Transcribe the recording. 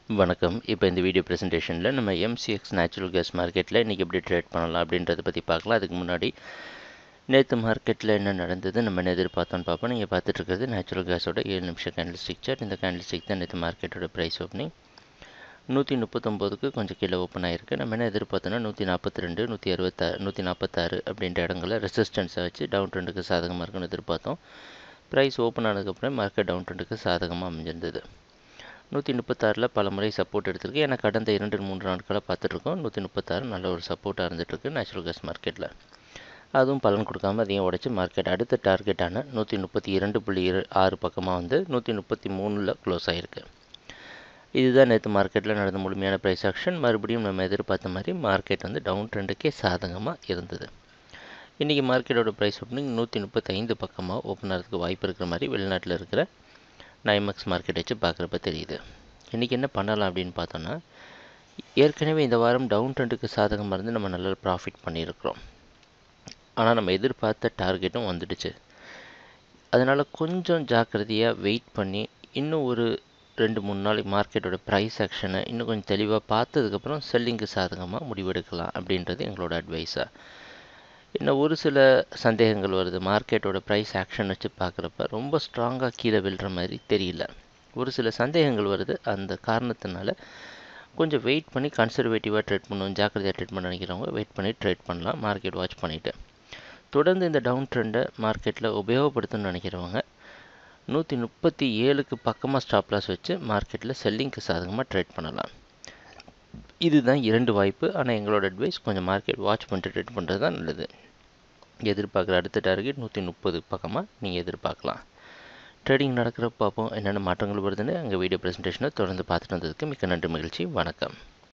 வணக்கம் இப்போ இந்த வீடியோ ப்ரெசன்டேஷனில் நம்ம எம்சிஎக்ஸ் நேச்சுரல் கேஸ் மார்க்கெட்டில் இன்றைக்கி எப்படி ட்ரேட் பண்ணலாம் அப்படின்றத பற்றி பார்க்கலாம் அதுக்கு முன்னாடி நேற்று மார்க்கெட்டில் என்ன நடந்தது நம்ம என்ன எதிர்பார்த்தோன்னு பார்ப்போம் நீங்கள் பார்த்துட்டு இருக்கிறது நேச்சுரல் கேஸோட ஏழு நிமிஷம் கேண்டில் ஸ்டிக் சார்ட் இந்த கேண்டில் ஸ்டிக் தான் நேற்று மார்க்கெட்டோட ப்ரைஸ் ஓப்பனிங் நூற்றி முப்பத்தொம்போதுக்கு கொஞ்சம் கீழே ஓப்பன் ஆகிருக்கு நம்ம என்ன எதிர்பார்த்தோன்னா நூற்றி நாற்பத்தி ரெண்டு நூற்றி அறுபத்தாறு நூற்றி நாற்பத்தாறு அப்படின்ற இடங்களில் ரெசிஸ்டன்ஸை வச்சு டவுன் ட்ரெண்டுக்கு சாதகமாக இருக்குன்னு எதிர்பார்த்தோம் ப்ரைஸ் ஓப்பன் ஆனதுக்கப்புறம் மார்க்கெட் டவுன் ட்ரெண்டுக்கு சாதகமாக அமைஞ்சிருந்தது நூற்றி முப்பத்தாறில் பல முறை சப்போர்ட் எடுத்திருக்கு ஏன்னா கடந்த இரண்டு மூன்று நாட்களாக பார்த்துட்ருக்கோம் நூற்றி முப்பத்தாறு நல்ல ஒரு சப்போர்ட்டாக இருந்துகிட்ருக்கு நேச்சுரல் கேஸ் மார்க்கெட்டில் அதுவும் பலன் கொடுக்காம அதையும் உடச்சி மார்க்கெட் அடுத்த டார்கெட்டான நூற்றி முப்பத்தி இரண்டு புள்ளி இரு ஆறு பக்கமாக வந்து நூற்றி முப்பத்தி மூணில் க்ளோஸ் ஆகிருக்கு இதுதான் நேற்று மார்க்கெட்டில் நடந்த முழுமையான ப்ரைஸ் ஆக்ஷன் மறுபடியும் நம்ம எதிர்பார்த்த மாதிரி மார்க்கெட் வந்து டவுன் ட்ரெண்டுக்கே சாதகமாக இருந்தது இன்றைக்கி மார்க்கெட்டோட ப்ரைஸ் ஓப்பனிங் நூற்றி முப்பத்தைந்து பக்கமாக ஓப்பன் ஆகிறதுக்கு வாய்ப்பு இருக்கிற மாதிரி வெளிநாட்டில் இருக்கிற நைமக்ஸ் மார்க்கெட் வச்சு பார்க்குறப்ப தெரியுது இன்றைக்கி என்ன பண்ணலாம் அப்படின்னு பார்த்தோன்னா ஏற்கனவே இந்த வாரம் டவுன் ட்ரெண்டுக்கு சாதகமாக இருந்து நம்ம நல்ல ப்ராஃபிட் பண்ணியிருக்கிறோம் ஆனால் நம்ம எதிர்பார்த்த டார்கெட்டும் வந்துடுச்சு அதனால் கொஞ்சம் ஜாக்கிரதையாக வெயிட் பண்ணி இன்னும் ஒரு ரெண்டு மூணு நாளைக்கு மார்க்கெட்டோட ப்ரைஸ் ஆக்ஷனை இன்னும் கொஞ்சம் தெளிவாக பார்த்ததுக்கப்புறம் செல்லிங்கு சாதகமாக முடிவெடுக்கலாம் அப்படின்றது எங்களோட அட்வைஸாக இன்னும் ஒரு சில சந்தேகங்கள் வருது மார்க்கெட்டோட ப்ரைஸ் ஆக்ஷன் வச்சு பார்க்குறப்ப ரொம்ப ஸ்ட்ராங்காக கீழே விழுற மாதிரி தெரியல ஒரு சில சந்தேகங்கள் வருது அந்த காரணத்தினால கொஞ்சம் வெயிட் பண்ணி கன்சர்வேட்டிவாக ட்ரேட் பண்ணுவோம் ஜாக்கிரதையாக ட்ரேட் பண்ண நினைக்கிறவங்க வெயிட் பண்ணி ட்ரேட் பண்ணலாம் மார்க்கெட் வாட்ச் பண்ணிவிட்டு தொடர்ந்து இந்த டவுன் ட்ரெண்டை மார்க்கெட்டில் உபயோகப்படுத்தணும்னு நினைக்கிறவங்க நூற்றி முப்பத்தி ஏழுக்கு பக்கமாக ஸ்டாப் லாஸ் வச்சு மார்க்கெட்டில் செல்லிங்க்கு சாதகமாக ட்ரேட் பண்ணலாம் இதுதான் இரண்டு வாய்ப்பு ஆனால் எங்களோட அட்வைஸ் கொஞ்சம் மார்க்கெட் வாட்ச் பண்ணிட்டு ட்ரேட் பண்ணுறது தான் நல்லது எதிர்பார்க்குற அடுத்த டார்கெட் நூற்றி முப்பது பக்கமாக நீங்கள் எதிர்பார்க்கலாம் ட்ரேடிங் நடக்கிறப்ப பார்ப்போம் என்னென்ன மாற்றங்கள் வருதுன்னு எங்கள் வீடியோ ப்ரெசன்டேஷனை தொடர்ந்து பார்த்துட்டு வந்ததுக்கு மிக்க நன்றி மகிழ்ச்சி வணக்கம்